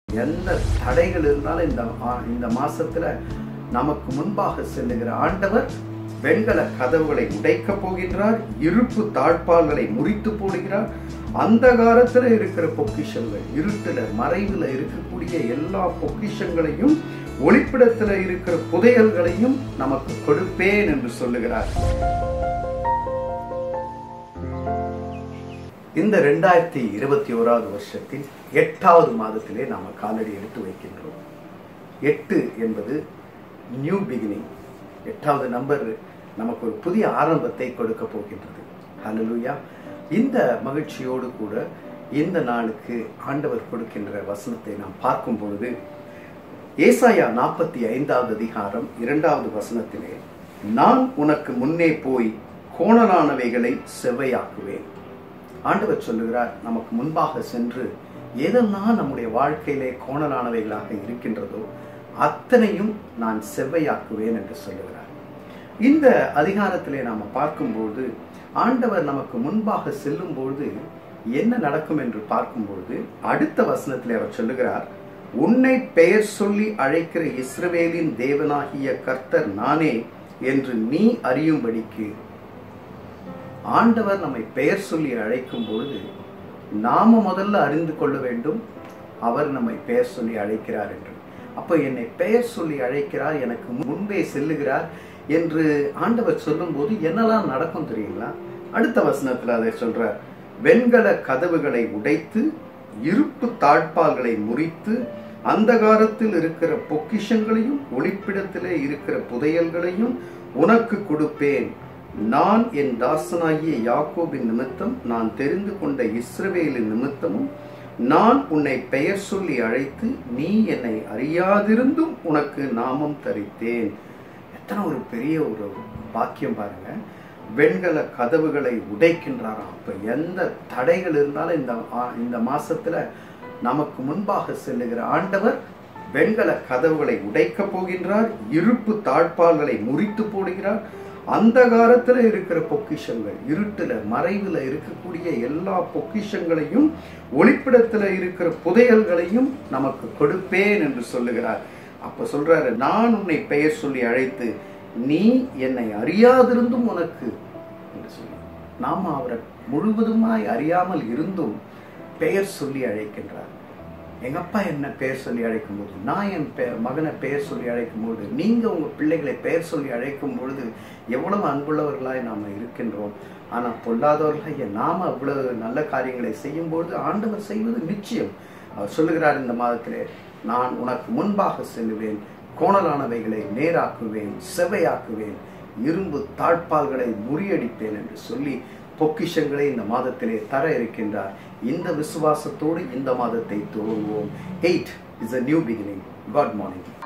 எந்த தடைகள் இருந்தாலும் இந்த ஆ- இந்த மாசத்துல நமக்கு முன்பாக செல்லுகிற ஆண்டவர் வெண்கல கதவுகளை உடைக்கப் போகின்றார் இருப்பு தாழ்பால்களை முறித்து போடுகிறார் அந்தகாரத்துல இருக்கிற பொக்கிஷங்கள் இருட்டுல மறைவுல இருக்கக்கூடிய எல்லா பொக்கிஷங்களையும் ஒளிப்பிடத்துல இருக்கிற புதையல்களையும் நமக்கு கொடுப்பேன் என்று சொல்லுகிறார் இந்த ரெண்டாயிரத்தி இருபத்தி ஓராவது வருஷத்தின் எட்டாவது மாதத்திலே நாம் காலடி எடுத்து வைக்கின்றோம் எட்டு என்பது நியூ பிகினிங் எட்டாவது நம்பர் நமக்கு ஒரு புதிய ஆரம்பத்தை கொடுக்க போகின்றது ஹalleluya இந்த மகிழ்ச்சியோடு கூட இந்த நாளுக்கு ஆண்டவர் கொடுக்கின்ற வசனத்தை நாம் பார்க்கும் பொழுது ஏசாயா நாற்பத்தி ஐந்தாவது அதிகாரம் இரண்டாவது வசனத்திலே நான் உனக்கு முன்னே போய் கோணலானவைகளை செவ்வையாக்குவேன் ஆண்டவர் சொல்லுகிறார் நமக்கு முன்பாக சென்று எதெல்லாம் நம்முடைய வாழ்க்கையிலே கோணலானவைகளாக இருக்கின்றதோ அத்தனையும் நான் செவ்வையாக்குவேன் என்று சொல்லுகிறார் இந்த அதிகாரத்திலே நாம் பார்க்கும்போது ஆண்டவர் நமக்கு முன்பாக செல்லும் பொழுது என்ன நடக்கும் என்று பார்க்கும்பொழுது அடுத்த வசனத்திலே அவர் சொல்லுகிறார் உன்னை பெயர் சொல்லி அழைக்கிற இஸ்ரவேலின் தேவனாகிய கர்த்தர் நானே என்று நீ அறியும்படிக்கு ஆண்டவர் நம்மை பெயர் சொல்லி அழைக்கும் பொழுது நாம முதல்ல அறிந்து கொள்ள வேண்டும் அவர் நம்மை பெயர் சொல்லி அழைக்கிறார் என்று அப்போ என்னை பெயர் சொல்லி அழைக்கிறார் எனக்கு முன்பே செல்லுகிறார் என்று ஆண்டவர் சொல்லும்போது என்னெல்லாம் நடக்கும் தெரியுங்களா அடுத்த வசனத்துல அதை சொல்றார் வெண்கல கதவுகளை உடைத்து இருப்பு தாழ்பால்களை முறித்து அந்தகாரத்தில் இருக்கிற பொக்கிஷங்களையும் ஒளிப்பிடத்திலே இருக்கிற புதையல்களையும் உனக்கு கொடுப்பேன் நான் என் தாசனாகிய யாக்கோபின் நிமித்தம் நான் தெரிந்து கொண்ட இஸ்ரவேலின் நிமித்தமும் நான் உன்னை பெயர் சொல்லி அழைத்து நீ என்னை அறியாதிருந்தும் உனக்கு நாமம் தரித்தேன் எத்தனை ஒரு பெரிய ஒரு பாக்கியம் பாருங்க வெண்கல கதவுகளை உடைக்கின்றாராம் அப்ப எந்த தடைகள் இருந்தாலும் இந்த ஆ- இந்த மாசத்துல நமக்கு முன்பாக செல்லுகிற ஆண்டவர் வெண்கல கதவுகளை உடைக்கப் போகின்றார் இருப்பு தாழ்பால்களை முறித்து போடுகிறார் அந்தகாரத்துல இருக்கிற பொக்கிஷங்கள் இருட்டுல மறைவுல இருக்கக்கூடிய எல்லா பொக்கிஷங்களையும் ஒளிப்பிடத்துல இருக்கிற புதையல்களையும் நமக்கு கொடுப்பேன் என்று சொல்லுகிறார் அப்ப சொல்றாரு நான் உன்னை பெயர் சொல்லி அழைத்து நீ என்னை அறியாதிருந்தும் உனக்கு என்று சொல்லி நாம அவரை முழுவதுமாய் அறியாமல் இருந்தும் பெயர் சொல்லி அழைக்கின்றார் எங்க அப்பா என்ன பெயர் சொல்லி அழைக்கும் போது நான் என் பெ மகனை பெயர் சொல்லி அழைக்கும் பொழுது நீங்க உங்க பிள்ளைகளை பெயர் சொல்லி அழைக்கும் பொழுது எவ்வளவு அன்புள்ளவர்களாய் நாம இருக்கின்றோம் ஆனா பொல்லாதவர்களாகிய நாம அவ்வளவு நல்ல காரியங்களை செய்யும் பொழுது ஆண்டவர் செய்வது நிச்சயம் அவர் சொல்லுகிறார் இந்த மாதத்திலே நான் உனக்கு முன்பாக செல்லுவேன் கோணலானவைகளை நேராக்குவேன் செவையாக்குவேன் இரும்பு தாழ்பால்களை முறியடிப்பேன் என்று சொல்லி பொக்கிஷங்களை இந்த மாதத்திலே தர இருக்கின்றார் இந்த விசுவாசத்தோடு இந்த மாதத்தை துவங்குவோம் eight is a new beginning good morning